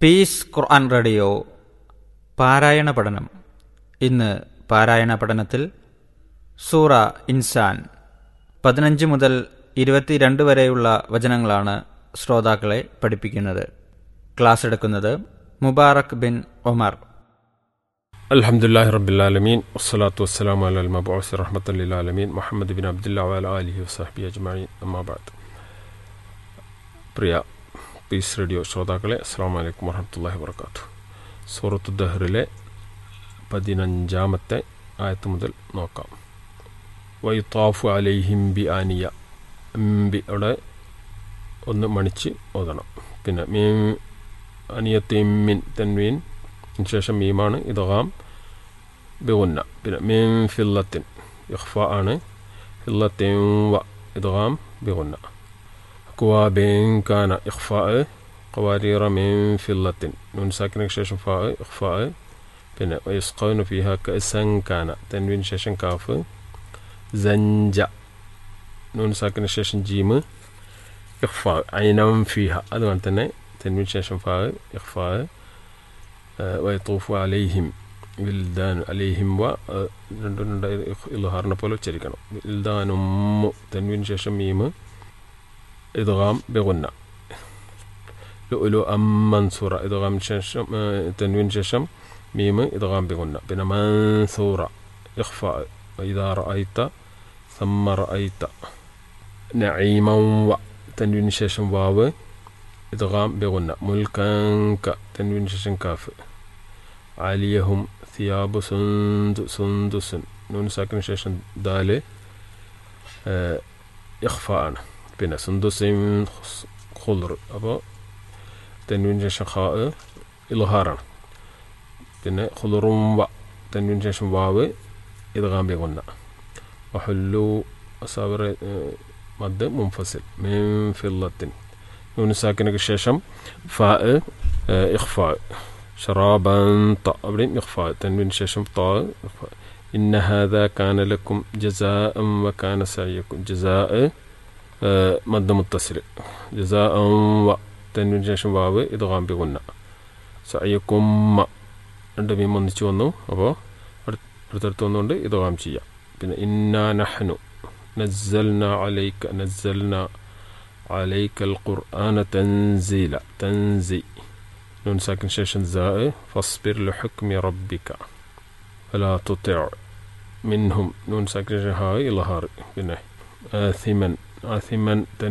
piece ഖുർആൻ radio പാരായണ പഠനം ഇന്ന് പാരായണ പഠനത്തിൽ സൂറ ഇൻസാൻ പതിനഞ്ച് മുതൽ ഇരുപത്തിരണ്ട് വരെയുള്ള വചനങ്ങളാണ് ശ്രോതാക്കളെ പഠിപ്പിക്കുന്നത് ക്ലാസ് എടുക്കുന്നത് മുബാറക് ബിൻ ഒമർ الحمد لله رب العالمين والصلاة والسلام على المبعوث رحمة للعالمين محمد بن عبد الله وعلى آله وصحبه أجمعين أما بعد പ്രിയ പീസ് റേഡിയോ ശ്രോതാക്കളെ അസ്സാം വലൈക്കും വറഹമത്തല്ലാഹി വർക്കാത്തു സൂറത്തു ദഹറിലെ പതിനഞ്ചാമത്തെ ആയത്ത് മുതൽ നോക്കാം വൈത്താഫു അലൈഹിം ബി ആനിയ ബി അവിടെ ഒന്ന് മണിച്ച് ഓതണം പിന്നെ മീ അനിയത്തിമിൻ തെൻവീൻ ശേഷം മീമാണ് ഇതഹാം ബിഗുന്ന പിന്നെ മീൻ ഫില്ലത്തിൻ ഇഖ്ഫ ആണ് ഫില്ലത്തിൻ വ ഇതഹാം ബിഗുന്ന കുവാബിൻ കാന ഇഖ്ഫ ഖവാരീറ മീൻ ഫില്ലത്തിൻ നൂൻ സാക്കിന് ശേഷം ഫ ഇഖ്ഫ പിന്നെ വയസ്ഖൗനു ഫിഹ കഅസൻ കാന തൻവീൻ ശേഷം കാഫ് സഞ്ച നൂൻ സാക്കിന് ശേഷം ജീമ് ഇഖ്ഫ ഐനം ഫിഹ അതുപോലെ തന്നെ തൻവീൻ ശേഷം ഫ ഇഖ്ഫ വയത്തൂഫ് അലൈഹിം വിൽദാൻ അലൈഹിം വ രണ്ടും രണ്ടായി ഇൽഹാറിനെ പോലെ ഉച്ചരിക്കണം വിൽദാനുമ്മു തെൻവിന് ശേഷം മീമ് ഇദ്ഗാം ബിഗുന്ന ലുലു അം മൻസൂറ ഇദ്ഗാം ശേഷം തെൻവിന് ശേഷം മീമ് ഇദ്ഗാം ബിഗുന്ന പിന്നെ മൻസൂറ ഇഖ്ഫ ഇദാ റഅയ്ത ثم رأيت نعيما و تنوين شاشن واو إدغام بغنى ملكا ك تنوين شاشن كاف عليهم ثياب سند سندس نون ساكن شاشن دالة آه إخفاء بنا سندس خضر أبا تنوين شاشن خاء إظهارا بنا خضر و تنوين شاشن واو إدغام بغنى وحلوا أصابر آه مد منفصل من فضة نون ساكنة الشاشم فاء آه إخفاء شرابا طابرين إخفاء تنوين شاشم طاء إخفاء إن هذا كان لكم جزاء وكان سعيكم جزاء آه مد متصل جزاء و تنوين شاشم واو إدغام بغنى سعيكم രണ്ട് മീം ഒന്നിച്ച് വന്നു അപ്പോൾ അടുത്തടുത്ത് വന്നുകൊണ്ട് ഇതോകാം ചെയ്യാം പിന്നെ ഇന്നാ നഹ്നു നസ്സൽന അലൈക നസ്സൽന عليك القرآن تنزيلا تنزي نون ساكن شاشن زاء فاصبر لحكم ربك فلا تطع منهم نون ساكن هاي إلهار آثما آثما